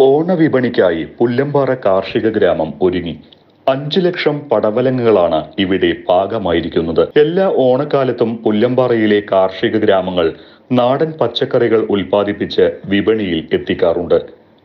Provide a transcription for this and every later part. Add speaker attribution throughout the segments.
Speaker 1: ഓണവിപണിക്കായി പുല്ലമ്പാറ കാർഷിക ഗ്രാമം ഒരുങ്ങി അഞ്ചു ലക്ഷം പടവലങ്ങുകളാണ് ഇവിടെ പാകമായിരിക്കുന്നത് എല്ലാ ഓണക്കാലത്തും പുല്ലമ്പാറയിലെ കാർഷിക ഗ്രാമങ്ങൾ നാടൻ പച്ചക്കറികൾ ഉൽപ്പാദിപ്പിച്ച് വിപണിയിൽ എത്തിക്കാറുണ്ട്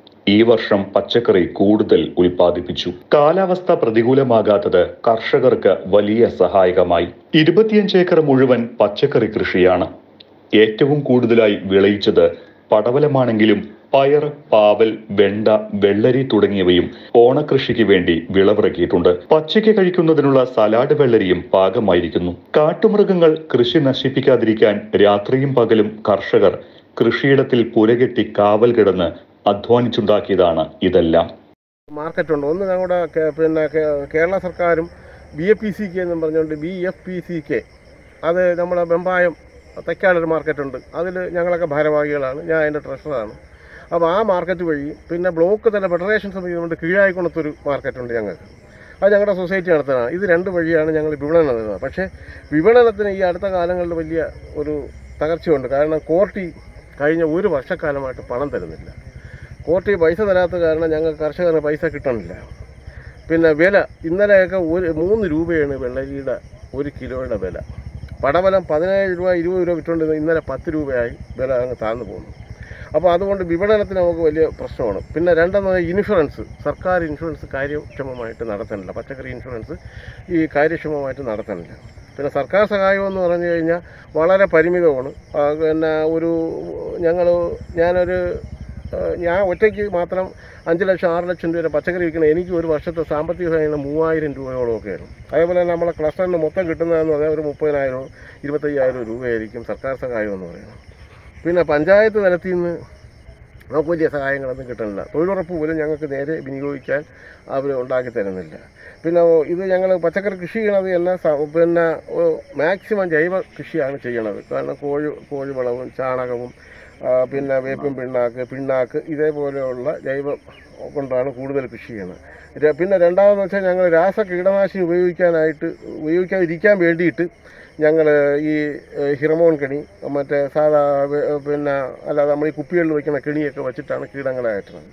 Speaker 1: ഈ വർഷം പച്ചക്കറി കൂടുതൽ ഉൽപ്പാദിപ്പിച്ചു കാലാവസ്ഥ പ്രതികൂലമാകാത്തത് കർഷകർക്ക് വലിയ സഹായകമായി ഇരുപത്തിയഞ്ച് ഏക്കർ മുഴുവൻ പച്ചക്കറി കൃഷിയാണ് ഏറ്റവും കൂടുതലായി വിളയിച്ചത് പടവലമാണെങ്കിലും പയർ പാവൽ വെണ്ട വെള്ളരി തുടങ്ങിയവയും ഓണകൃഷിക്ക് വേണ്ടി വിളവിറക്കിയിട്ടുണ്ട് പച്ചയ്ക്ക് കഴിക്കുന്നതിനുള്ള സലാഡ് വെള്ളരിയും പാകമായിരിക്കുന്നു കാട്ടുമൃഗങ്ങൾ കൃഷി നശിപ്പിക്കാതിരിക്കാൻ രാത്രിയും പകലും കർഷകർ കൃഷിയിടത്തിൽ പുരകെട്ടി കാവൽ കിടന്ന് അധ്വാനിച്ചുണ്ടാക്കിയതാണ് ഇതെല്ലാം
Speaker 2: മാർക്കറ്റുണ്ട് ഒന്ന് ഞങ്ങളുടെ കേ- പിന്നെ കേ- കേരള സർക്കാരും B A P C K എന്നും പറഞ്ഞുകൊണ്ട് B F P C K അത് നമ്മുടെ വെമ്പായം തെക്കാടൊരു മാർക്കറ്റുണ്ട് അതിൽ ഞങ്ങളൊക്കെ ഭാരവാഹികളാണ് ഞാൻ അതിൻ്റെ ട്രഷറാണ് അപ്പോൾ ആ മാർക്കറ്റ് വഴി പിന്നെ ബ്ലോക്ക് തന്നെ ഫെഡറേഷൻ സമിതി കൊണ്ട് കീഴായിക്കുണത്തൊരു മാർക്കറ്റുണ്ട് ഞങ്ങൾക്ക് അത് ഞങ്ങളുടെ സൊസൈറ്റി നടത്തുന്നതാണ് ഇത് രണ്ട് വഴിയാണ് ഞങ്ങൾ വിപണനം നടത്തുന്നത് പക്ഷേ വിപണനത്തിന് ഈ അടുത്ത കാലങ്ങളിൽ വലിയ ഒരു തകർച്ചയുണ്ട് കാരണം കോർട്ടി കഴിഞ്ഞ ഒരു വർഷക്കാലമായിട്ട് പണം തരുന്നില്ല കോർട്ടി പൈസ തരാത്ത കാരണം ഞങ്ങൾ കർഷകന് പൈസ കിട്ടണില്ല പിന്നെ വില ഇന്നലെയൊക്കെ ഒരു മൂന്ന് രൂപയാണ് വെള്ളരിയുടെ ഒരു കിലോയുടെ വില പടവലം പതിനേഴ് രൂപ ഇരുപത് രൂപ വിറ്റുകൊണ്ടിരുന്നത് ഇന്നലെ പത്ത് രൂപയായി വില അങ്ങ് താഴ്ന്നു പോകുന്നു അപ്പോൾ അതുകൊണ്ട് വിപണനത്തിന് നമുക്ക് വലിയ പ്രശ്നമാണ് പിന്നെ രണ്ടെന്ന് ഇൻഷുറൻസ് സർക്കാർ ഇൻഷുറൻസ് കാര്യക്ഷമമായിട്ട് നടത്തണില്ല പച്ചക്കറി ഇൻഷുറൻസ് ഈ കാര്യക്ഷമമായിട്ട് നടത്തണില്ല പിന്നെ സർക്കാർ സഹായം എന്ന് പറഞ്ഞു കഴിഞ്ഞാൽ വളരെ പരിമിതമാണ് ആ, പിന്നെ ഒരു ഞങ്ങൾ ഞാനൊരു ആ, ഞാൻ ഒറ്റയ്ക്ക് മാത്രം അഞ്ച് ലക്ഷം ആറ് ലക്ഷം രൂപ പച്ചക്കറി വിൽക്കണം എനിക്ക് ഒരു വർഷത്തെ സാമ്പത്തിക സഹായം മൂവായിരം രൂപയോളമൊക്കെയാണ് അതേപോലെ തന്നെ നമ്മളെ ക്ലസ്റ്ററിന് മൊത്തം കിട്ടുന്നതെന്ന് പറഞ്ഞാൽ ഒരു മുപ്പതിനായിരം ഇരുപത്തയ്യായിരം രൂപയായിരിക്കും സർക്കാർ സഹായം എന്ന് പറയുന്നത് പിന്നെ പഞ്ചായത്ത് തലത്തിൽ നിന്ന് നമുക്ക് വലിയ സഹായങ്ങളൊന്നും കിട്ടുന്നില്ല തൊഴിലുറപ്പ് പോലും ഞങ്ങൾക്ക് നേരെ വിനിയോഗിക്കാൻ അവർ ഉണ്ടാക്കി തരുന്നില്ല പിന്നെ ഓ, ഇത് ഞങ്ങൾ പച്ചക്കറി കൃഷി ചെയ്യണത് എല്ലാം സ- പിന്നെ മാക്സിമം ജൈവ കൃഷിയാണ് ചെയ്യണത് കാരണം കോഴി കോഴിവളവും ചാണകവും ആ, പിന്നെ വേപ്പും പിണ്ണാക്ക് പിണ്ണാക്ക് ഇതേപോലെയുള്ള ജൈവം കൊണ്ടാണ് കൂടുതൽ കൃഷി ചെയ്യുന്നത് ര- പിന്നെ രണ്ടാമതെന്ന് വെച്ചാൽ ഞങ്ങൾ രാസ കീടനാശിനി ഉപയോഗിക്കാനായിട്ട് ഉപയോഗിക്കാതിരിക്കാൻ വേണ്ടിയിട്ട് ഞങ്ങൾ ഈ ഏഹ്, ഹിറമോൺ കെണി മറ്റേ സാധാ വെ- പിന്നെ അല്ലാതെ നമ്മൾ ഈ കുപ്പികളിൽ വയ്ക്കുന്ന കെണിയൊക്കെ വെച്ചിട്ടാണ് കീടങ്ങളെ അകറ്റുന്നത്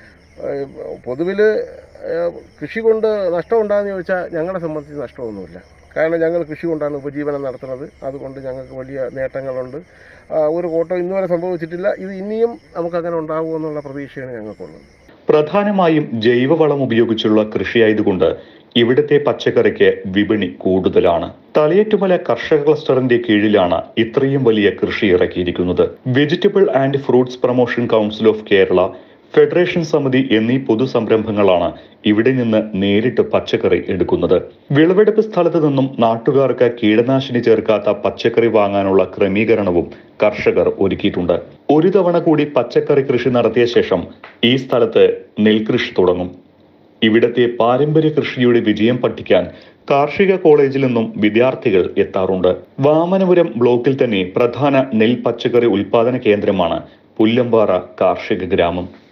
Speaker 2: പൊതുവിൽ കൃഷി കൊണ്ട് നഷ്ടം ഉണ്ടാകുന്ന ചോദിച്ചാൽ ഞങ്ങളെ സംബന്ധിച്ച് നഷ്ടമൊന്നുമില്ല കാരണം ഞങ്ങൾ കൃഷി കൊണ്ടാണ് ഉപജീവനം നടത്തുന്നത് അതുകൊണ്ട് ഞങ്ങൾക്ക് വലിയ നേട്ടങ്ങളുണ്ട് ആ, ഒരു കോട്ടം ഇന്നുവരെ സംഭവിച്ചിട്ടില്ല ഇത് ഇനിയും നമുക്കങ്ങനെ ഉണ്ടാകുമെന്നുള്ള പ്രതീക്ഷയാണ് ഞങ്ങൾക്കുള്ളത്
Speaker 1: പ്രധാനമായും ജൈവവളം ഉപയോഗിച്ചുള്ള കൃഷിയായതുകൊണ്ട് ഇവിടുത്തെ പച്ചക്കറിക്ക് വിപണി കൂടുതലാണ് തലയേറ്റുമല കർഷക ക്ലസ്റ്ററിന്റെ കീഴിലാണ് ഇത്രയും വലിയ കൃഷി ഇറക്കിയിരിക്കുന്നത് vegetable and fruits promotion council of Kerala federation സമിതി എന്നീ പൊതുസംരംഭങ്ങളാണ് ഇവിടെ നിന്ന് നേരിട്ട് പച്ചക്കറി എടുക്കുന്നത് വിളവെടുപ്പ് സ്ഥലത്ത് നിന്നും നാട്ടുകാർക്ക് കീടനാശിനി ചേർക്കാത്ത പച്ചക്കറി വാങ്ങാനുള്ള ക്രമീകരണവും കർഷകർ ഒരുക്കിയിട്ടുണ്ട് ഒരു തവണ കൂടി പച്ചക്കറി കൃഷി നടത്തിയ ശേഷം ഈ സ്ഥലത്ത് നെൽകൃഷി തുടങ്ങും ഇവിടത്തെ പാരമ്പര്യ കൃഷിയുടെ വിജയം പഠിക്കാൻ കാർഷിക കോളേജിൽ നിന്നും വിദ്യാർത്ഥികൾ എത്താറുണ്ട് വാമനപുരം ബ്ലോക്കിൽ തന്നെ പ്രധാന നെൽ പച്ചക്കറി ഉൽപാദന കേന്ദ്രമാണ് പുല്ലമ്പാറ കാർഷിക ഗ്രാമം